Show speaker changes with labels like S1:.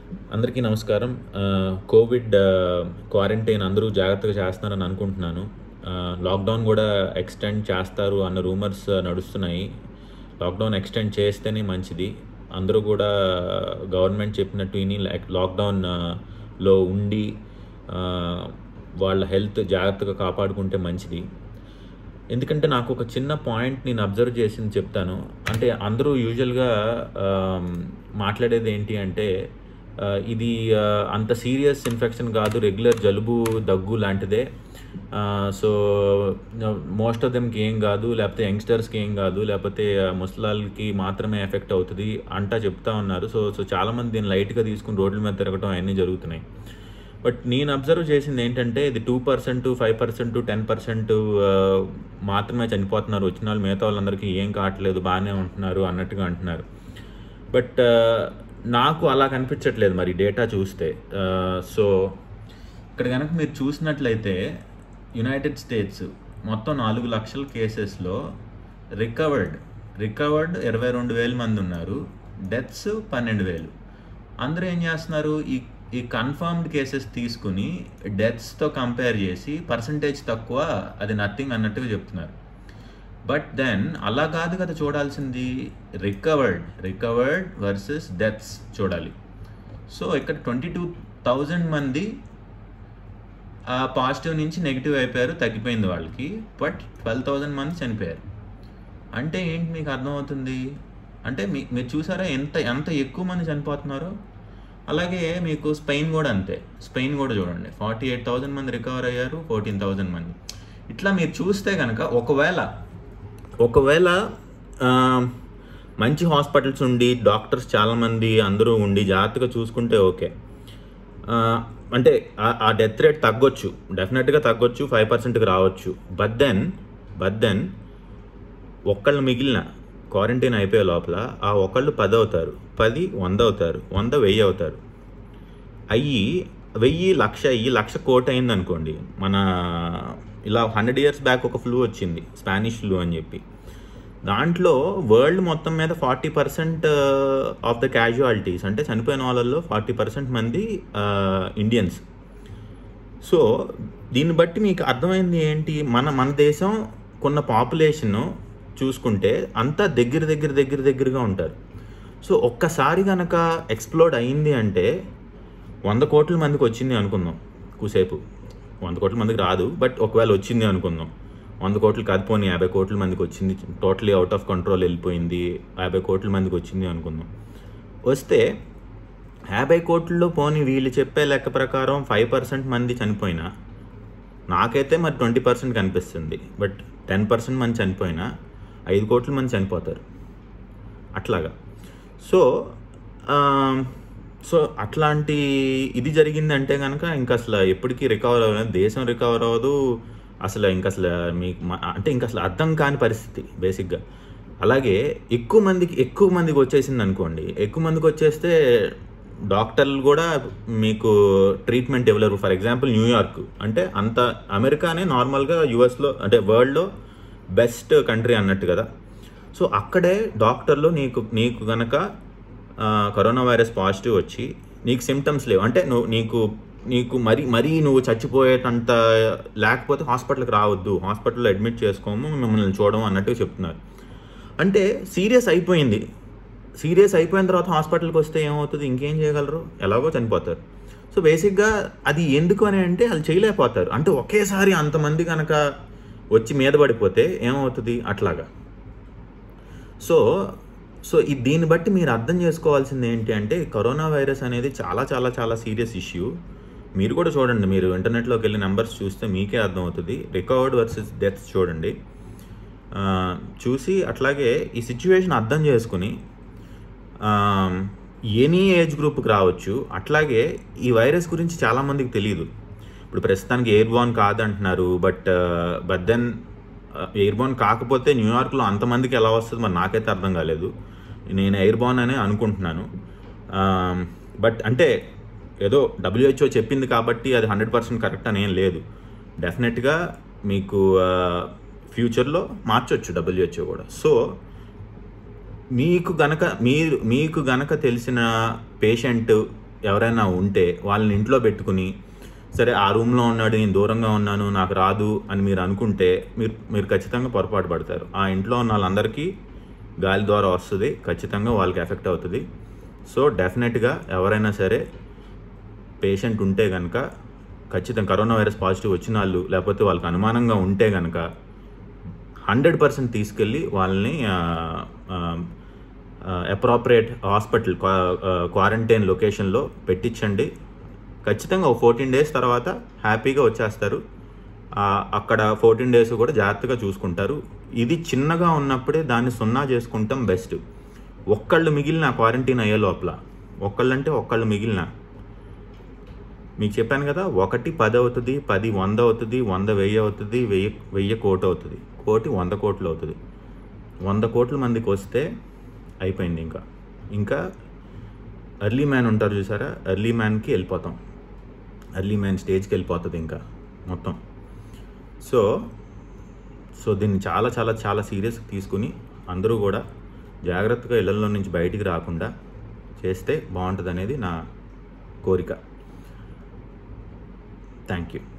S1: అందరికీ నమస్కారం ఆ, కోవిడ్ ఆ, క్వారంటైన్ అందరూ జాగ్రత్తగా చేస్తున్నారని అనుకుంటున్నాను ఆ, లాక్డౌన్ కూడా ఎక్స్టెండ్ చేస్తారు అన్న రూమర్స్ నడుస్తున్నాయి లాక్డౌన్ ఎక్స్టెండ్ చేస్తేనే మంచిది అందరూ కూడా గవర్నమెంట్ చెప్పినట్టు విని లాక్- లాక్డౌన్ ఆ, లో ఉండి ఆ, వాళ్ళ హెల్త్ జాగ్రత్తగా కాపాడుకుంటే మంచిది ఎందుకంటే నాకు ఒక చిన్న పాయింట్ నేను అబ్జర్వ్ చేసింది చెప్తాను అంటే అందరూ యూజువల్గా మాట్లాడేది ఏంటి అంటే ఆ, ఇది ఆ, అంత సీరియస్ ఇన్ఫెక్షన్ కాదు రెగ్యులర్ జలుబు దగ్గు లాంటిదే సో మోస్ట్ ఆఫ్ దెమ్కి ఏం కాదు లేకపోతే యంగ్స్టర్స్కి ఏం కాదు లేకపోతే ఆ, ముసలాళ్ళకి మాత్రమే ఎఫెక్ట్ అవుతుంది అంటా చెప్తా ఉన్నారు సో సో చాలామంది దీన్ని లైట్గా తీసుకుని రోడ్ల మీద తిరగటం అవన్నీ జరుగుతున్నాయి బట్ నేను అబ్జర్వ్ చేసింది ఏంటంటే ఇది two percent five percent ten percent మాత్రమే చనిపోతున్నారు వచ్చిన వాళ్ళు మిగతా వాళ్ళందరికీ ఏం కావట్లేదు బాగానే ఉంటున్నారు అన్నట్టుగా అంటున్నారు బట్ నాకు అలా కనిపించట్లేదు మరి డేటా చూస్తే సో ఇక్కడ కనుక మీరు చూసినట్లయితే యునైటెడ్ స్టేట్స్ మొత్తం నాలుగు లక్షల కేసెస్లో రికవర్డ్ రికవర్డ్ ఇరవై రెండు వేల మంది ఉన్నారు డెత్స్ పన్నెండు వేలు అందరూ ఏం చేస్తున్నారు ఈ ఈ కన్ఫర్మ్డ్ కేసెస్ తీసుకుని డెత్స్తో కంపేర్ చేసి పర్సంటేజ్ తక్కువ అది నథింగ్ అన్నట్టుగా చెప్తున్నారు బట్ దెన్ అలా కాదు కదా చూడాల్సింది రికవర్డ్ రికవర్డ్ వర్సెస్ డెత్స్ చూడాలి సో ఇక్కడ ట్వంటీ టూ థౌజండ్ మంది ఆ పాజిటివ్ నుంచి నెగిటివ్ అయిపోయారు తగ్గిపోయింది వాళ్ళకి బట్ ట్వెల్వ్ థౌజండ్ మంది చనిపోయారు అంటే ఏంటి మీకు అర్థమవుతుంది అంటే మీ మీరు చూసారా ఎంత ఎంత ఎక్కువ మంది చనిపోతున్నారో అలాగే మీకు స్పెయిన్ కూడా అంతే స్పెయిన్ కూడా చూడండి ఫార్టీ ఎయిట్ థౌజండ్ మంది రికవర్ అయ్యారు ఫోర్టీన్ థౌజండ్ మంది ఇట్లా మీరు చూస్తే కనుక ఒకవేళ ఒకవేళ ఆ, మంచి హాస్పిటల్స్ ఉండి డాక్టర్స్ చాలామంది అందరూ ఉండి జాగ్రత్తగా చూసుకుంటే ఓకే ఆ, అంటే ఆ- ఆ డెత్ రేట్ తగ్గొచ్చు డెఫినెట్గా తగ్గొచ్చు ఫైవ్ పర్సెంట్కి రావచ్చు బట్ దెన్ బట్ దెన్ ఒక్కళ్ళు మిగిలిన క్వారంటైన్ అయిపోయే లోపల ఆ ఒకళ్ళు పది అవుతారు పది వంద అవుతారు వంద వెయ్యి అవుతారు అయ్యి వెయ్యి లక్ష అయ్యి లక్ష కోట్ అయింది అనుకోండి మన ఇలా హండ్రెడ్ ఇయర్స్ బ్యాక్ ఒక ఫ్లూ వచ్చింది స్పానిష్ ఫ్లూ అని చెప్పి దాంట్లో వరల్డ్ మొత్తం మీద forty percent of the casualties అంటే చనిపోయిన వాళ్ళల్లో ఫార్టీ పర్సెంట్ మంది ఇండియన్స్ సో దీన్ని బట్టి మీకు అర్థమైంది ఏంటి మన మన దేశం కొన్న పాపులేషన్ చూసుకుంటే అంతా దగ్గర దగ్గర దగ్గర దగ్గరగా ఉంటారు సో ఒక్కసారి కనుక ఎక్స్ప్లోడ్ అయింది అంటే వంద కోట్ల మందికి వచ్చింది అనుకుందాం కూసేపు వంద కోట్ల మందికి రాదు బట్ ఒకవేళ వచ్చింది అనుకుందాం వంద కోట్లు కాదు పోనీ యాభై కోట్ల మందికి వచ్చింది టోటలీ అవుట్ ఆఫ్ కంట్రోల్ వెళ్ళిపోయింది యాభై కోట్ల మందికి వచ్చింది అనుకుందాం వస్తే యాభై కోట్లలో పోనీ వీళ్ళు చెప్పే లెక్క ప్రకారం ఫైవ్ పర్సెంట్ మంది చనిపోయినా నాకైతే మరి ట్వంటీ పర్సెంట్ కనిపిస్తుంది బట్ టెన్ పర్సెంట్ మంది చనిపోయినా ఐదు కోట్ల మంది చనిపోతారు అట్లాగా సో ఆ, సో అట్లాంటి ఇది జరిగిందంటే కనుక ఇంకా అసలు ఎప్పటికీ రికవర్ అవ్వలేదు దేశం రికవర్ అవ్వదు అసలు ఇంకా అసలు మీకు మ- అంటే ఇంకా అసలు అర్థం కాని పరిస్థితి బేసిక్గా అలాగే ఎక్కువ మందికి ఎక్కువ మందికి వచ్చేసింది అనుకోండి ఎక్కువ మందికి వచ్చేస్తే డాక్టర్లు కూడా మీకు ట్రీట్మెంట్ ఇవ్వలేరు ఫర్ ఎగ్జాంపుల్ న్యూయార్క్ అంటే అంత అమెరికానే నార్మల్గా యుఎస్లో అంటే వరల్డ్లో బెస్ట్ కంట్రీ అన్నట్టు కదా సో అక్కడే డాక్టర్లు నీకు నీకు గనక ఆ, కరోనా వైరస్ పాజిటివ్ వచ్చి నీకు సిమ్టమ్స్ లేవు అంటే నువ్వు నీకు నీకు మరీ మరీ నువ్వు చచ్చిపోయేటంత లేకపోతే హాస్పిటల్కి రావద్దు హాస్పిటల్లో అడ్మిట్ చేసుకోము మిమ్మల్ని చూడము అన్నట్టు చెప్తున్నారు అంటే సీరియస్ అయిపోయింది సీరియస్ అయిపోయిన తర్వాత హాస్పిటల్కి వస్తే ఏమవుతుంది ఇంకేం చేయగలరు ఎలాగో చనిపోతారు సో బేసిక్గా అది ఎందుకు అని అంటే వాళ్ళు చేయలేకపోతారు అంటే ఒకేసారి అంతమంది కనుక వచ్చి మీద పడిపోతే ఏమవుతుంది అట్లాగా సో సో ఈ దీన్ని బట్టి మీరు అర్థం చేసుకోవాల్సింది ఏంటి అంటే కరోనా వైరస్ అనేది చాలా చాలా చాలా సీరియస్ ఇష్యూ మీరు కూడా చూడండి మీరు ఇంటర్నెట్లోకి వెళ్ళి నెంబర్స్ చూస్తే మీకే అర్థమవుతుంది రికవర్డ్ వర్సెస్ డెత్స్ చూడండి ఆ, చూసి అట్లాగే ఈ సిచ్యువేషన్ అర్థం చేసుకుని ఎనీ ఏజ్ గ్రూప్కి రావచ్చు అట్లాగే ఈ వైరస్ గురించి చాలామందికి తెలియదు ఇప్పుడు ప్రస్తుతానికి ఎయిర్ బోర్న్ కాదంటున్నారు but but then airborne కాకపోతే న్యూయార్క్లో అంతమందికి ఎలా వస్తుంది మరి నాకైతే అర్థం కాలేదు నేను ఎయిర్ బోర్న్ అనే అనుకుంటున్నాను బట్ అంటే ఏదో డబ్ల్యూహెచ్ఓ చెప్పింది కాబట్టి అది హండ్రెడ్ పర్సెంట్ కరెక్ట్ అని ఏం లేదు డెఫినెట్గా మీకు ఫ్యూచర్లో మార్చొచ్చు డబ్ల్యూహెచ్ఓ కూడా సో మీకు గనక మీరు మీకు గనక తెలిసిన పేషెంట్ ఎవరైనా ఉంటే వాళ్ళని ఇంట్లో పెట్టుకుని సరే ఆ రూమ్లో ఉన్నాడు నేను దూరంగా ఉన్నాను నాకు రాదు అని మీరు అనుకుంటే మీరు మీరు ఖచ్చితంగా పొరపాటు పడతారు ఆ ఇంట్లో ఉన్న వాళ్ళందరికీ గాలి ద్వారా వస్తుంది ఖచ్చితంగా వాళ్ళకి ఎఫెక్ట్ అవుతుంది సో డెఫినెట్గా ఎవరైనా సరే పేషెంట్ ఉంటే కనుక ఖచ్చితంగా కరోనా వైరస్ పాజిటివ్ వచ్చిన వాళ్ళు లేకపోతే వాళ్ళకి అనుమానంగా ఉంటే కనుక హండ్రెడ్ పర్సెంట్ తీసుకెళ్ళి వాళ్ళని అప్రాప్రియేట్ హాస్పిటల్ క్వారంటైన్ లొకేషన్లో పెట్టించండి ఖచ్చితంగా ఒక ఫోర్టీన్ డేస్ తర్వాత హ్యాపీగా వచ్చేస్తారు ఆ, అక్కడ ఫోర్టీన్ డేస్ కూడా జాగ్రత్తగా చూసుకుంటారు ఇది చిన్నగా ఉన్నప్పుడే దాన్ని సున్నా చేసుకుంటాం బెస్ట్ ఒక్కళ్ళు మిగిలిన క్వారంటైన్ అయ్యే లోపల ఒక్కళ్ళంటే ఒక్కళ్ళు మిగిలిన మీకు చెప్పాను కదా ఒకటి పది అవుతుంది పది వంద అవుతుంది వంద వెయ్యి అవుతుంది వెయ్యి వెయ్యి కోటి అవుతుంది కోటి వంద కోట్లు అవుతుంది వంద కోట్ల మందికి వస్తే అయిపోయింది ఇంకా ఇంకా ఎర్లీ మ్యాన్ ఉంటారు చూసారా ఎర్లీ మ్యాన్కి వెళ్ళిపోతాం ఎర్లీ మ్యాన్ స్టేజ్కి వెళ్ళిపోతుంది ఇంకా మొత్తం సో సో దీన్ని చాలా చాలా చాలా సీరియస్గా తీసుకుని అందరూ కూడా జాగ్రత్తగా ఇళ్లలో నుంచి బయటికి రాకుండా చేస్తే బాగుంటుంది అనేది నా కోరిక థ్యాంక్ యూ